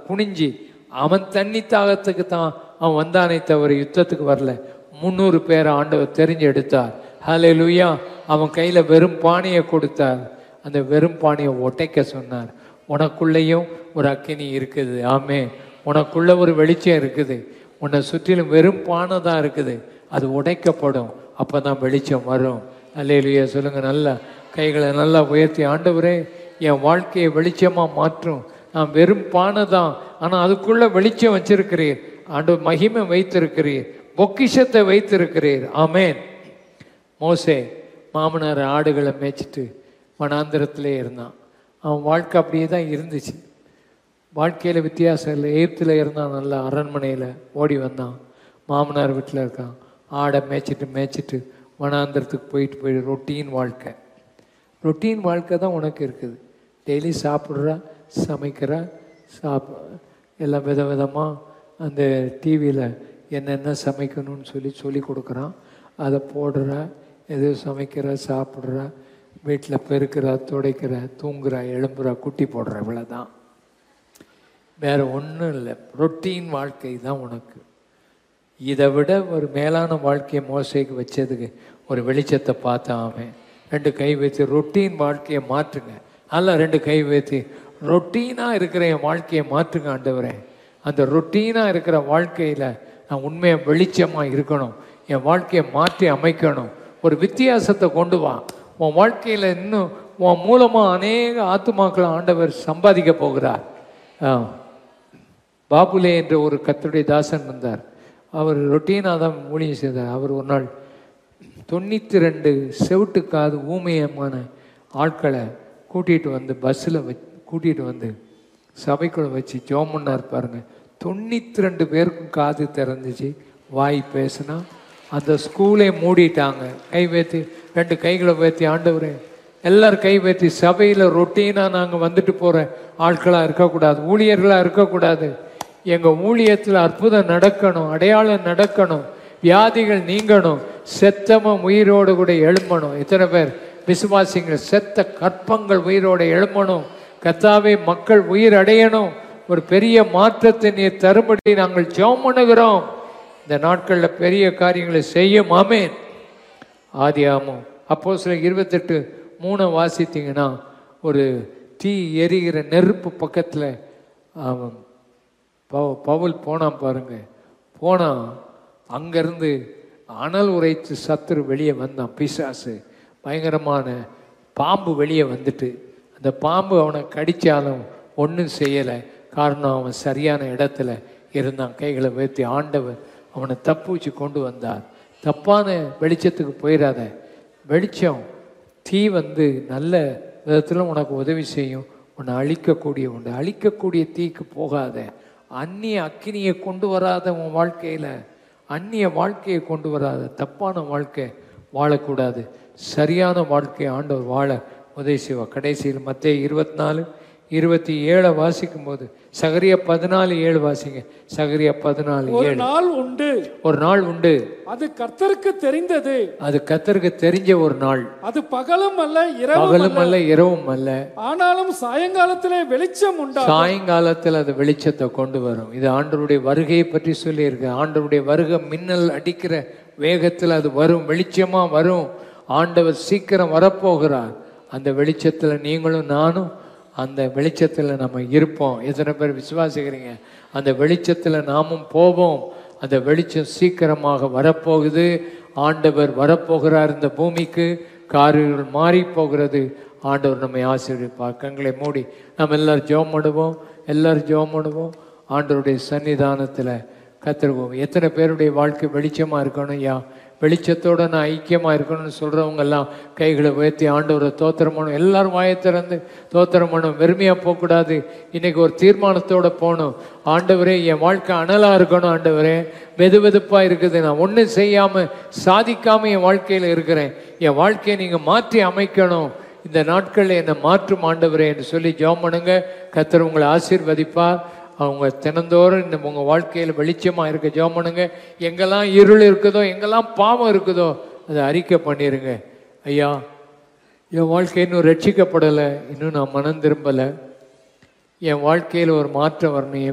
குனிஞ்சி அவன் தண்ணி தாகத்துக்கு தான் அவன் வந்தானே தவிர யுத்தத்துக்கு வரல முந்நூறு பேரை ஆண்டவர் தெரிஞ்சு எடுத்தார் ஹலே லுயா அவன் கையில வெறும் பானையை கொடுத்தார் அந்த வெறும் பானையை ஒட்டைக்க சொன்னார் உனக்குள்ளேயும் ஒரு அக்கினி இருக்குது ஆமே உனக்குள்ள ஒரு வெளிச்சம் இருக்குது உன்னை சுற்றிலும் வெறும் பானை தான் இருக்குது அது உடைக்கப்படும் அப்பதான் வெளிச்சம் வரும் அல்லேலுயா சொல்லுங்க நல்லா கைகளை நல்லா உயர்த்தி ஆண்டவரே என் வாழ்க்கையை வெளிச்சமா மாற்றும் நான் வெறும் பானை தான் ஆனா அதுக்குள்ள வெளிச்சம் வச்சிருக்கிறீர் ஆண்டு மகிமை வைத்திருக்கிறீர் பொக்கிஷத்தை வைத்திருக்கிறீர் ஆமேன் மோசே மாமனார் ஆடுகளை மேய்ச்சிட்டு வனாந்திரத்திலே இருந்தான் அவன் வாழ்க்கை அப்படியே தான் இருந்துச்சு வாழ்க்கையில் வித்தியாசம் இல்லை எகிப்தில் இருந்தான் நல்லா அரண்மனையில் ஓடி வந்தான் மாமனார் வீட்டில் இருக்கான் ஆடை மேய்ச்சிட்டு மேய்ச்சிட்டு வனாந்திரத்துக்கு போயிட்டு போய் ரொட்டீன் வாழ்க்கை ரொட்டீன் வாழ்க்கை தான் உனக்கு இருக்குது டெய்லி சாப்பிட்றா சமைக்கிறா சாப் எல்லாம் வித விதமாக அந்த டிவியில் என்னென்ன சமைக்கணும்னு சொல்லி சொல்லி கொடுக்குறான் அதை போடுறா எது சமைக்கிறா சாப்பிட்றா வீட்டில் பெருக்கிறா துடைக்கிறா தூங்குறா எழும்புறா குட்டி போடுறா இவ்வளோதான் வேற ஒன்றும் இல்லை ரொட்டீன் வாழ்க்கை தான் உனக்கு இதை விட ஒரு மேலான வாழ்க்கையை மோசைக்கு வச்சதுக்கு ஒரு வெளிச்சத்தை பார்த்தான் அவன் ரெண்டு கை வைத்து ரொட்டீன் வாழ்க்கையை மாற்றுங்க அல்ல ரெண்டு கை வைத்து ரொட்டீனாக இருக்கிற என் வாழ்க்கையை மாற்றுங்க ஆண்டவரே அந்த ரொட்டீனாக இருக்கிற வாழ்க்கையில் நான் உண்மையாக வெளிச்சமாக இருக்கணும் என் வாழ்க்கையை மாற்றி அமைக்கணும் ஒரு வித்தியாசத்தை கொண்டு வா உன் வாழ்க்கையில் இன்னும் உன் மூலமாக அநேக ஆத்துமாக்களை ஆண்டவர் சம்பாதிக்க போகிறார் ஆ பாபுலே என்ற ஒரு கத்தருடைய தாசன் வந்தார் அவர் ரொட்டீனாக தான் ஊழியம் செய்தார் அவர் ஒரு நாள் தொண்ணூற்றி ரெண்டு செவிட்டுக்காது ஊமையமான ஆட்களை கூட்டிகிட்டு வந்து பஸ்ஸில் வச் கூட்டிகிட்டு வந்து சபைக்குள்ள வச்சு ஜோமன்னார் பாருங்க தொண்ணூற்றி ரெண்டு பேருக்கும் காது திறந்துச்சு வாய் பேசுனா அந்த ஸ்கூலே மூடிட்டாங்க கை வைத்து ரெண்டு கைகளை வைத்தி ஆண்டவரே எல்லாரும் கை வைத்தி சபையில் ரொட்டீனாக நாங்கள் வந்துட்டு போகிற ஆட்களாக இருக்கக்கூடாது ஊழியர்களாக இருக்கக்கூடாது எங்கள் ஊழியத்தில் அற்புதம் நடக்கணும் அடையாளம் நடக்கணும் வியாதிகள் நீங்கணும் செத்தம உயிரோடு கூட எழும்பணும் எத்தனை பேர் விசுவாசிங்கள் செத்த கற்பங்கள் உயிரோடு எழும்பணும் கத்தாவே மக்கள் உயிர் அடையணும் ஒரு பெரிய மாற்றத்தை நீர் தரும்படி நாங்கள் ஜெபம் பண்ணுகிறோம் இந்த நாட்களில் பெரிய காரியங்களை செய்யும் ஆமேன் ஆதி ஆமாம் அப்போ சில இருபத்தெட்டு மூணை வாசித்தீங்கன்னா ஒரு தீ எரிகிற நெருப்பு பக்கத்தில் அவன் பவு பவுல் போனான் பாருங்க போனான் அங்கேருந்து அனல் உரைத்து சத்துரு வெளியே வந்தான் பிசாசு பயங்கரமான பாம்பு வெளியே வந்துட்டு அந்த பாம்பு அவனை கடித்தாலும் ஒன்றும் செய்யலை காரணம் அவன் சரியான இடத்துல இருந்தான் கைகளை உயர்த்தி ஆண்டவர் அவனை தப்புச்சு கொண்டு வந்தார் தப்பான வெளிச்சத்துக்கு போயிடாத வெளிச்சம் தீ வந்து நல்ல விதத்தில் உனக்கு உதவி செய்யும் உன்னை அழிக்கக்கூடிய உண்டு அழிக்கக்கூடிய தீக்கு போகாத அந்நிய அக்கினியை கொண்டு வராத உன் வாழ்க்கையில் அந்நிய வாழ்க்கையை கொண்டு வராத தப்பான வாழ்க்கை வாழக்கூடாது சரியான வாழ்க்கையை ஆண்டவர் வாழ உதவி செய்வா கடைசியில் மத்திய இருபத்தி நாலு இருபத்தி ஏழை வாசிக்கும் போது சகரியா பதினாலு ஏழு வாசிங்க சகரியா பதினாலு ஒரு ஏழு நாள் உண்டு ஒரு நாள் உண்டு அது கர்த்தருக்கு தெரிந்தது அது கத்தருக்கு தெரிஞ்ச ஒரு நாள் அது பகலும் அல்ல இரவும் பகலும் அல்ல இரவும் அல்ல ஆனாலும் சாயங்காலத்திலே வெளிச்சம் உண்டா சாயங்காலத்தில் அது வெளிச்சத்தை கொண்டு வரும் இது ஆண்டவருடைய வருகையை பற்றி சொல்லியிருக்கு ஆண்டவருடைய வருகை மின்னல் அடிக்கிற வேகத்தில் அது வரும் வெளிச்சமா வரும் ஆண்டவர் சீக்கிரம் வரப்போகிறார் அந்த வெளிச்சத்தில் நீங்களும் நானும் அந்த வெளிச்சத்தில் நம்ம இருப்போம் எத்தனை பேர் விசுவாசிக்கிறீங்க அந்த வெளிச்சத்தில் நாமும் போவோம் அந்த வெளிச்சம் சீக்கிரமாக வரப்போகுது ஆண்டவர் வரப்போகிறார் இந்த பூமிக்கு காரியங்கள் மாறி போகிறது ஆண்டவர் நம்மை ஆசீர்வதிப்பார் கண்களை மூடி நம்ம எல்லாரும் ஜெபம் பண்ணுவோம் எல்லாரும் ஜெபம் பண்ணுவோம் ஆண்டவருடைய சன்னிதானத்தில் கத்திருவோம் எத்தனை பேருடைய வாழ்க்கை வெளிச்சமா இருக்கணும் ஐயா வெளிச்சத்தோட நான் ஐக்கியமா இருக்கணும்னு சொல்றவங்க எல்லாம் கைகளை உயர்த்தி ஆண்டவரை தோத்திரம் பண்ணணும் எல்லாரும் வாயை திறந்து தோத்திரம் பண்ணணும் வெறுமையா போகக்கூடாது இன்னைக்கு ஒரு தீர்மானத்தோட போகணும் ஆண்டவரே என் வாழ்க்கை அனலா இருக்கணும் ஆண்டவரே வெது வெதுப்பா இருக்குது நான் ஒன்றும் செய்யாம சாதிக்காம என் வாழ்க்கையில இருக்கிறேன் என் வாழ்க்கையை நீங்க மாற்றி அமைக்கணும் இந்த நாட்களில் என்னை மாற்றும் ஆண்டவரே என்று சொல்லி ஜெபம் பண்ணுங்க கத்தர் உங்களை ஆசீர்வதிப்பார் அவங்க தினந்தோறும் இந்த உங்கள் வாழ்க்கையில் வெளிச்சமாக இருக்க ஜெபம் பண்ணுங்க எங்கெல்லாம் இருள் இருக்குதோ எங்கெல்லாம் பாவம் இருக்குதோ அதை அறிக்கை பண்ணிடுங்க ஐயா என் வாழ்க்கை இன்னும் ரட்சிக்கப்படலை இன்னும் நான் மனம் திரும்பலை என் வாழ்க்கையில் ஒரு மாற்றம் வரணும் என்